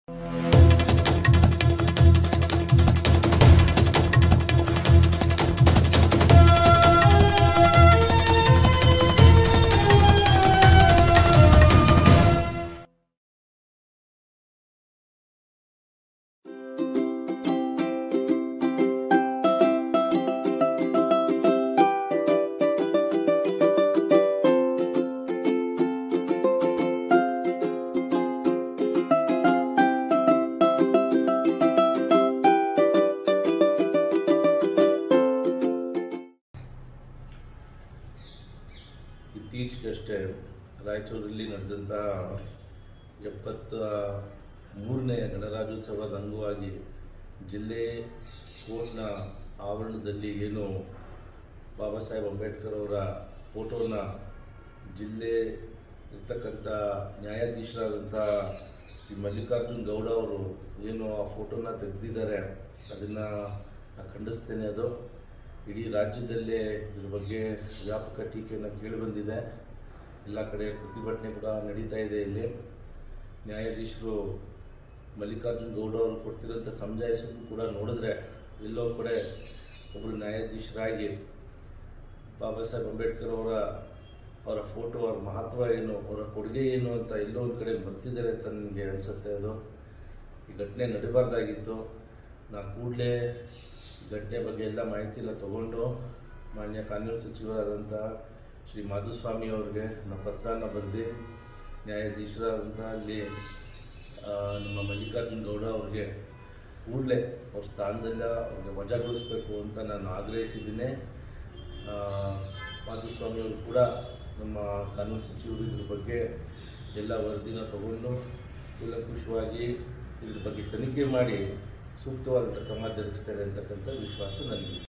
ಇತ್ತೀಚೆಗಷ್ಟೇ ರಾಯಚೂರಲ್ಲಿ ನಡೆದಂಥ ಎಪ್ಪತ್ತ ಮೂರನೇ ಗಣರಾಜ್ಯೋತ್ಸವದ ಅಂಗವಾಗಿ ಜಿಲ್ಲೆ ಕೋರ್ಟ್ನ ಆವರಣದಲ್ಲಿ ಏನು ಬಾಬಾ ಸಾಹೇಬ್ ಅಂಬೇಡ್ಕರ್ ಅವರ ಫೋಟೋನ ಜಿಲ್ಲೆ ಇರ್ತಕ್ಕಂಥ ನ್ಯಾಯಾಧೀಶರಾದಂಥ ಶ್ರೀ ಮಲ್ಲಿಕಾರ್ಜುನ್ ಗೌಡ ಅವರು ಏನು ಆ ಫೋಟೋನ ತೆಗೆದಿದ್ದಾರೆ ಅದನ್ನು ಖಂಡಿಸ್ತೇನೆ ಅದು ಇಡೀ ರಾಜ್ಯದಲ್ಲೇ ಇದ್ರ ಬಗ್ಗೆ ವ್ಯಾಪಕ ಟೀಕೆಯನ್ನು ಕೇಳಿಬಂದಿದೆ ಎಲ್ಲ ಕಡೆ ಪ್ರತಿಭಟನೆ ಕೂಡ ನಡೀತಾ ಇದೆ ಇಲ್ಲಿ ನ್ಯಾಯಾಧೀಶರು ಮಲ್ಲಿಕಾರ್ಜುನ್ ಗೌಡ ಅವರು ಕೊಡ್ತಿರೋಂಥ ಸಮಜಾಯಿಸನ್ನು ಕೂಡ ನೋಡಿದ್ರೆ ಎಲ್ಲೋ ಕಡೆ ಒಬ್ಬರು ನ್ಯಾಯಾಧೀಶರಾಗಿ ಬಾಬಾ ಸಾಹೇಬ್ ಅಂಬೇಡ್ಕರ್ ಅವರ ಅವರ ಫೋಟೋ ಅವ್ರ ಮಹತ್ವ ಏನು ಅವರ ಕೊಡುಗೆ ಏನು ಅಂತ ಎಲ್ಲೋ ಒಂದು ಕಡೆ ಬರ್ತಿದ್ದಾರೆ ಅಂತ ನನಗೆ ಅನಿಸುತ್ತೆ ಅದು ಈ ಘಟನೆ ನಡೀಬಾರ್ದಾಗಿತ್ತು ನಾ ಕೂಡಲೇ ಘಟನೆ ಬಗ್ಗೆ ಎಲ್ಲ ಮಾಹಿತಿ ಎಲ್ಲ ತಗೊಂಡು ಮಾನ್ಯ ಕಾನೂನು ಸಚಿವರಾದಂಥ ಶ್ರೀ ಮಾಧುಸ್ವಾಮಿ ಅವ್ರಿಗೆ ನಾವು ಪತ್ರನ ಬರೆದು ನ್ಯಾಯಾಧೀಶರಾದಂಥ ಅಲ್ಲಿ ಆ, ನಮ್ಮ ಮಲ್ಲಿಕಾರ್ಜುನ್ ಗೌಡ ಅವ್ರಿಗೆ ಕೂಡಲೇ ಅವ್ರ ಸ್ಥಾನದಿಂದ ಅವ್ರಿಗೆ ವಜಾಗೊಳಿಸಬೇಕು ಅಂತ ನಾನು ಆಗ್ರಹಿಸಿದ್ದೀನಿ ಆ, ಮಾಧುಸ್ವಾಮಿ ಅವರು ಕೂಡ ನಮ್ಮ ಕಾನೂನು ಸಚಿವರು ಇದ್ರ ಬಗ್ಗೆ ಎಲ್ಲ ವರದಿನ ತಗೊಂಡು ಕೂಲಂಕುಷವಾಗಿ ಇದ್ರ ಬಗ್ಗೆ ತನಿಖೆ ಮಾಡಿ ಸೂಕ್ತವಾದಂಥ ಕ್ರಮ ಜರುಗಿಸ್ತಾರೆ ಅಂತಕ್ಕಂಥ ವಿಶ್ವಾಸ ನನಗಿದೆ